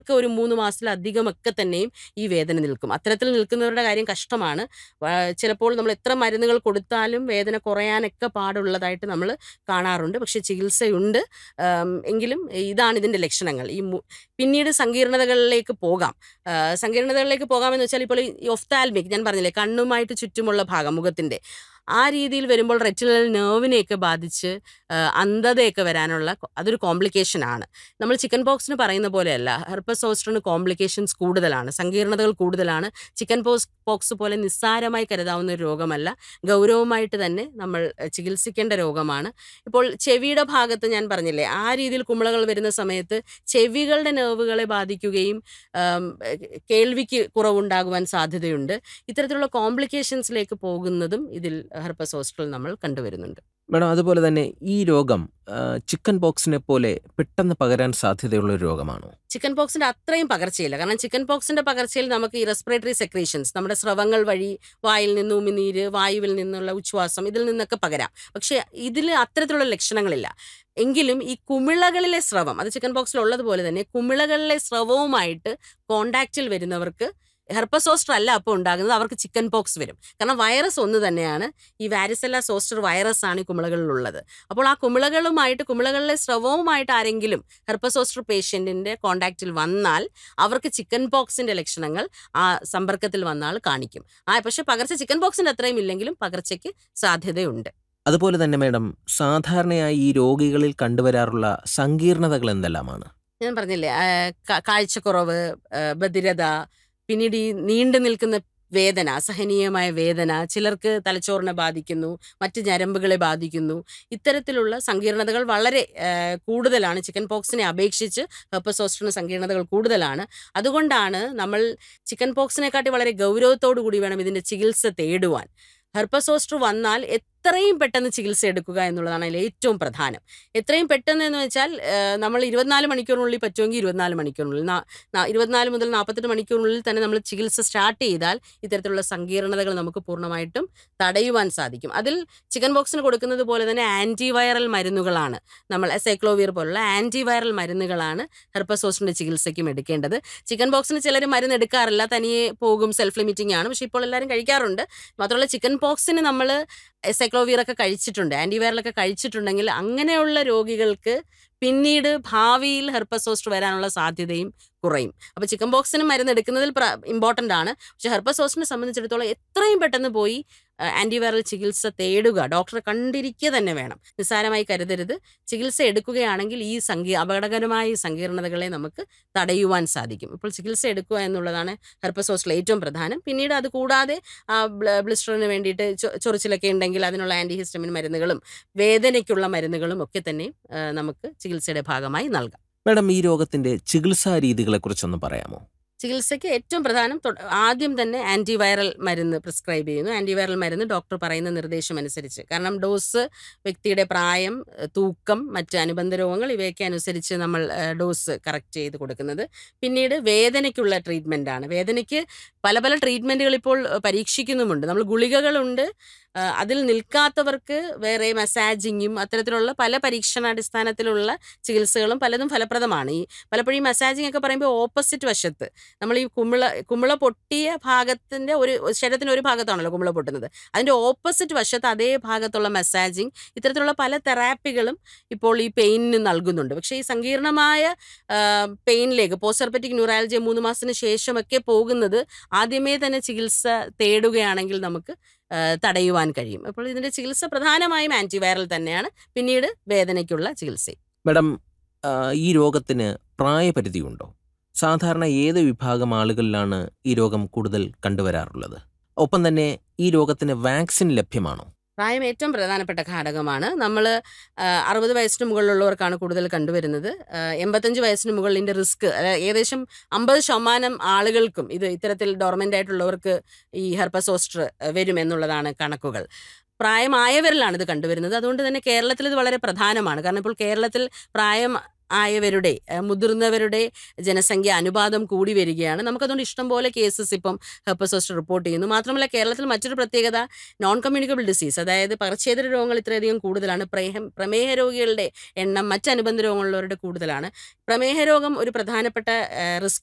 ഒക്കെ ഒരു മൂന്ന് മാസത്തിലധികമൊക്കെ തന്നെയും ഈ വേദന നിൽക്കും അത്തരത്തിൽ നിൽക്കുന്നവരുടെ കാര്യം കഷ്ടമാണ് വ- ചിലപ്പോൾ നമ്മൾ എത്ര മരുന്നുകൾ കൊടുത്താലും വേദന കുറയാനൊക്കെ പാടുള്ളതായിട്ട് നമ്മൾ കാണാറുണ്ട് പക്ഷെ ചികിത്സയുണ്ട് ആം, എങ്കിലും ഇതാണ് ഇതിൻ്റെ ലക്ഷണങ്ങൾ ഈ മു- പിന്നീട് സങ്കീർണതകളിലേക്ക് പോകാം ആ, സങ്കീർണതകളിലേക്ക് പോകാമെന്ന് വെച്ചാൽ ഇപ്പോൾ ഈ ഒഫ്താൽമിക് ഞാൻ പറഞ്ഞില്ലേ കണ്ണുമായിട്ട് ചുറ്റുമുള്ള ഭാഗം മുഖത്തിൻ്റെ ആ രീതിയിൽ വരുമ്പോൾ റെറ്റിനൽ നെർവിനെയൊക്കെ ബാധിച്ച് ആ, അന്ധതയൊക്കെ വരാനുള്ള കൊ- അതൊരു കോംപ്ലിക്കേഷൻ ആണ് നമ്മൾ ചിക്കൻ പോക്സിന് പറയുന്ന പോലെയല്ല ഹെർപ്പസോസ്ട്രിന് കോംപ്ലിക്കേഷൻസ് കൂടുതലാണ് സങ്കീർണതകൾ കൂടുതലാണ് ചിക്കൻ പോക്സ് പോക്സ് പോലെ നിസ്സാരമായി കരുതാവുന്ന ഒരു രോഗമല്ല ഗൗരവമായിട്ട് തന്നെ നമ്മൾ എഹ്, ചികിത്സിക്കേണ്ട രോഗമാണ് ഇപ്പോൾ ചെവിയുടെ ഭാഗത്ത് ഞാൻ പറഞ്ഞില്ലേ ആ രീതിയിൽ കുമിളകൾ വരുന്ന സമയത്ത് ചെവികളുടെ നെർവുകളെ ബാധിക്കുകയും ആം, എഹ്, കേൾവിക്ക് കുറവുണ്ടാകുവാൻ സാധ്യതയുണ്ട് ഇത്തരത്തിലുള്ള കോംപ്ലിക്കേഷൻസിലേക്ക് പോകുന്നതും ഇതിൽ ഹെർപ്പസോസ്ട്രൽ നമ്മൾ കണ്ടുവരുന്നുണ്ട് മേഡം അതുപോലെ തന്നെ ഈ രോഗം ആ, ചിക്കൻ പോക്സിനെ പോലെ പെട്ടെന്ന് പകരാൻ സാധ്യതയുള്ള ഒരു രോഗമാണോ ചിക്കൻ പോക്സിന്റെ അത്രയും പകർച്ചയില്ല കാരണം ചിക്കൻ പോക്സിന്റെ പകർച്ചയിൽ നമുക്ക് ഈ റെസ്പിറേറ്ററി സെക്രീഷൻസ് നമ്മുടെ സ്രവങ്ങൾ വഴി വായിൽ നിന്ന് ഉമിനീര് വായുവിൽ നിന്നുള്ള ഉച്ഛ്വാസം ഇതിൽ നിന്നൊക്കെ പകരാം പക്ഷെ ഇതിൽ അത്തരത്തിലുള്ള ലക്ഷണങ്ങളില്ല എങ്കിലും ഈ കുമിളകളിലെ സ്രവം അത് ചിക്കൻ പോക്സിൽ ഉള്ളതുപോലെ തന്നെ കുമിളകളിലെ സ്രവവുമായിട്ട് കോണ്ടാക്റ്റിൽ വരുന്നവർക്ക് ഹെർപ്പസോസ്റ്റർ അല്ല അപ്പോൾ ഉണ്ടാകുന്നത് അവർക്ക് ചിക്കൻ പോക്സ് വരും കാരണം വൈറസ് ഒന്ന് തന്നെയാണ് ഈ വാരിസെല്ല സോസ്റ്റർ വൈറസ് ആണ് ഈ കുമിളകളിലുള്ളത് അപ്പോൾ ആ കുമിളകളുമായിട്ട് കുമിളകളിലെ സ്രവവുമായിട്ട് ആരെങ്കിലും ഹെർപ്പസോസ്റ്റർ പേഷ്യൻറ്റിൻ്റെ കോണ്ടാക്റ്റിൽ വന്നാൽ അവർക്ക് ചിക്കൻ പോക്സിൻ്റെ ലക്ഷണങ്ങൾ ആ സമ്പർക്കത്തിൽ വന്നാൽ കാണിക്കും ആ പക്ഷേ പകർച്ച ചിക്കൻ പോക്സിൻ്റെ അത്രയും ഇല്ലെങ്കിലും പകർച്ചയ്ക്ക് സാധ്യതയുണ്ട് അതുപോലെ തന്നെ മേഡം സാധാരണയായി ഈ രോഗികളിൽ കണ്ടുവരാറുള്ള സങ്കീർണതകൾ എന്തെല്ലാമാണ് ഞാൻ പറഞ്ഞില്ലേ ആ, കാ- കാഴ്ചക്കുറവ് ആ, ബധിരത പിന്നീട് ഈ നീണ്ടു നിൽക്കുന്ന വേദന അസഹനീയമായ വേദന ചിലർക്ക് തലച്ചോറിനെ ബാധിക്കുന്നു മറ്റ് ഞരമ്പുകളെ ബാധിക്കുന്നു ഇത്തരത്തിലുള്ള സങ്കീർണതകൾ വളരെ ആ, കൂടുതലാണ് ചിക്കൻ പോക്സിനെ അപേക്ഷിച്ച് ഹെർപ്പസോസ്റ്റിന് സങ്കീർണതകൾ കൂടുതലാണ് അതുകൊണ്ടാണ് നമ്മൾ ചിക്കൻ പോക്സിനെക്കാട്ടി വളരെ ഗൗരവത്തോടു കൂടി വേണം ഇതിൻ്റെ ചികിത്സ തേടുവാൻ ഹെർപ്പസോസ്റ്റർ വന്നാൽ എത്രയും പെട്ടെന്ന് ചികിത്സ എടുക്കുക എന്നുള്ളതാണ് അതിൽ ഏറ്റവും പ്രധാനം എത്രയും പെട്ടെന്ന് എന്ന് വെച്ചാൽ ആ, നമ്മൾ ഇരുപത്തിനാല് മണിക്കൂറിനുള്ളിൽ പറ്റുമെങ്കിൽ ഇരുപത്തിനാല് മണിക്കൂറിനുള്ളിൽ നാ- നാ- ഇരുപത്തിനാല് മുതൽ നാൽപ്പത്തെട്ട് മണിക്കൂറിനുള്ളിൽ തന്നെ നമ്മൾ ചികിത്സ സ്റ്റാർട്ട് ചെയ്താൽ ഇത്തരത്തിലുള്ള സങ്കീർണതകൾ നമുക്ക് പൂർണ്ണമായിട്ടും തടയുവാൻ സാധിക്കും അതിൽ ചിക്കൻ ബോക്സിന് കൊടുക്കുന്നത് പോലെ തന്നെ ആൻറ്റിവൈറൽ മരുന്നുകളാണ് നമ്മൾ സൈക്ലോവിയർ പോലുള്ള ആൻറ്റിവൈറൽ മരുന്നുകളാണ് ഹെർപ്പസോസിൻ്റെ ചികിത്സയ്ക്കും എടുക്കേണ്ടത് ചിക്കൻ ബോക്സിന് ചിലർ മരുന്ന് എടുക്കാറില്ല തനിയെ പോകും സെൽഫ് ലിമിറ്റിംഗ് ആണ് പക്ഷേ ഇപ്പോൾ എല്ലാവരും കഴിക്കാറുണ്ട് മാത്രമല്ല ചിക്കൻ പോക്സിന് നമ്മൾ സൈക്ലോവിയർ ഒക്കെ കഴിച്ചിട്ടുണ്ട് ആൻറ്റിവൈറലൊക്കെ കഴിച്ചിട്ടുണ്ടെങ്കിൽ അങ്ങനെയുള്ള രോഗികൾക്ക് പിന്നീട് ഭാവിയിൽ ഹെർപ്പസോസ്റ്റ് വരാനുള്ള സാധ്യതയും കുറയും അപ്പോൾ ചിക്കൻ ബോക്സിന് മരുന്ന് എടുക്കുന്നതിൽ ഇമ്പോർട്ടൻ്റ് ആണ് പക്ഷെ ഹെർപ്പസോസിനെ സംബന്ധിച്ചിടത്തോളം എത്രയും പെട്ടെന്ന് പോയി ആൻറ്റിവൈറൽ ചികിത്സ തേടുക ഡോക്ടറെ കണ്ടിരിക്കുക തന്നെ വേണം നിസ്സാരമായി കരുതരുത് ചികിത്സ എടുക്കുകയാണെങ്കിൽ ഈ സങ്കീ അപകടകരമായ ഈ സങ്കീർണതകളെ നമുക്ക് തടയുവാൻ സാധിക്കും ഇപ്പോൾ ചികിത്സ എടുക്കുക എന്നുള്ളതാണ് ഹെർപ്പസോസിലെ ഏറ്റവും പ്രധാനം പിന്നീട് അത് കൂടാതെ ആ ബ്ല- ബ്ലിസ്റ്ററിന് വേണ്ടിയിട്ട് ചൊ- ചൊറിച്ചിലൊക്കെ ഉണ്ടെങ്കിൽ അതിനുള്ള ആൻറ്റിഹിസ്റ്റമിൻ മരുന്നുകളും വേദനയ്ക്കുള്ള മരുന്നുകളും ഒക്കെ തന്നെ ആ, നമുക്ക് ചികിത്സയുടെ ഭാഗമായി നൽകാം മേഡം ഈ രോഗത്തിന്റെ ചികിത്സാ രീതികളെക്കുറിച്ചൊന്ന് പറയാമോ ചികിത്സയ്ക്ക് ഏറ്റവും പ്രധാനം തൊ- ആദ്യം തന്നെ ആൻറ്റിവൈറൽ മരുന്ന് പ്രിസ്ക്രൈബ് ചെയ്യുന്നു ആൻറ്റിവൈറൽ മരുന്ന് ഡോക്ടർ പറയുന്ന നിർദ്ദേശം അനുസരിച്ച് കാരണം ഡോസ് വ്യക്തിയുടെ പ്രായം ഏഹ് തൂക്കം മറ്റ് അനുബന്ധ രോഗങ്ങൾ ഇവയൊക്കെ അനുസരിച്ച് നമ്മൾ ഏഹ് ഡോസ് കറക്റ്റ് ചെയ്ത് കൊടുക്കുന്നത് പിന്നീട് വേദനയ്ക്കുള്ള ട്രീറ്റ്മെൻ്റ് ആണ് വേദനയ്ക്ക് പല പല ട്രീറ്റ്മെൻറ്റുകൾ ഇപ്പോൾ ഏഹ് പരീക്ഷിക്കുന്നുമുണ്ട് നമ്മൾ ഗുളികകളുണ്ട് ഏഹ് അതിൽ നിൽക്കാത്തവർക്ക് വേറെ മസാജിങ്ങും അത്തരത്തിലുള്ള പല പരീക്ഷണാടിസ്ഥാനത്തിലുള്ള ചികിത്സകളും പലതും ഫലപ്രദമാണ് ഈ പലപ്പോഴും ഈ മസാജിങ് ഒക്കെ പറയുമ്പോൾ ഓപ്പോസിറ്റ് വശത്ത് നമ്മൾ ഈ കുമിള കുമിള പൊട്ടിയ ഭാഗത്തിൻ്റെ ഒരു ശരീരത്തിൻ്റെ ഒരു ഭാഗത്താണല്ലോ കുമിള പൊട്ടുന്നത് അതിൻ്റെ ഓപ്പോസിറ്റ് വശത്ത് അതേ ഭാഗത്തുള്ള മസാജിങ് ഇത്തരത്തിലുള്ള പല തെറാപ്പികളും ഇപ്പോൾ ഈ പെയിനിന് നൽകുന്നുണ്ട് പക്ഷേ ഈ സങ്കീർണമായ പെയിനിലേക്ക് പോസ്റ്റർപെറ്റിക് ന്യൂറാലജി മൂന്ന് മാസത്തിന് ശേഷമൊക്കെ പോകുന്നത് ആദ്യമേ തന്നെ ചികിത്സ തേടുകയാണെങ്കിൽ നമുക്ക് ആ, തടയുവാൻ കഴിയും അപ്പോൾ ഇതിൻ്റെ ചികിത്സ പ്രധാനമായും ആൻറ്റിവൈറൽ തന്നെയാണ് പിന്നീട് വേദനയ്ക്കുള്ള ചികിത്സ മേഡം ആ, ഈ രോഗത്തിന് പ്രായപരിധിയുണ്ടോ സാധാരണ ഏത് വിഭാഗം ആളുകളിലാണ് ഈ രോഗം കൂടുതൽ കണ്ടുവരാറുള്ളത് ഒപ്പം തന്നെ ഈ രോഗത്തിന് വാക്സിൻ ലഭ്യമാണോ പ്രായം ഏറ്റവും പ്രധാനപ്പെട്ട ഘടകമാണ് നമ്മൾ അറുപത് വയസ്സിന് മുകളിലുള്ളവർക്കാണ് കൂടുതൽ കണ്ടുവരുന്നത് ആ, എൺപത്തഞ്ച് വയസ്സിന് മുകളിലിൻ്റെ റിസ്ക് ഏകദേശം അമ്പത് ശതമാനം ആളുകൾക്കും ഇത് ഇത്തരത്തിൽ ഡോർമെൻ്റ് ആയിട്ടുള്ളവർക്ക് ഈ ഹെർപ്പസോസ്റ്റർ വരും എന്നുള്ളതാണ് കണക്കുകൾ പ്രായമായവരിലാണ് ഇത് കണ്ടുവരുന്നത് അതുകൊണ്ട് തന്നെ കേരളത്തിൽ ഇത് വളരെ പ്രധാനമാണ് കാരണം ഇപ്പോൾ കേരളത്തിൽ പ്രായം ആയവരുടെ ഏഹ് മുതിർന്നവരുടെ ജനസംഖ്യ അനുപാതം കൂടി വരികയാണ് നമുക്കതുകൊണ്ട് ഇഷ്ടംപോലെ കേസസ് ഇപ്പം ഹെർപ്പസ് സോസ്റ്റർ റിപ്പോർട്ട് ചെയ്യുന്നു മാത്രമല്ല കേരളത്തിൽ മറ്റൊരു പ്രത്യേകത നോൺ കമ്മ്യൂണിക്കബിൾ ഡിസീസ് അതായത് പകർച്ചേതര രോഗങ്ങൾ ഇത്രയധികം കൂടുതലാണ് പ്രമേഹം പ്രമേഹ രോഗികളുടെ എണ്ണം മറ്റ് അനുബന്ധ രോഗങ്ങളുള്ളവരുടെ കൂടുതലാണ് പ്രമേഹ രോഗം ഒരു പ്രധാനപ്പെട്ട റിസ്ക്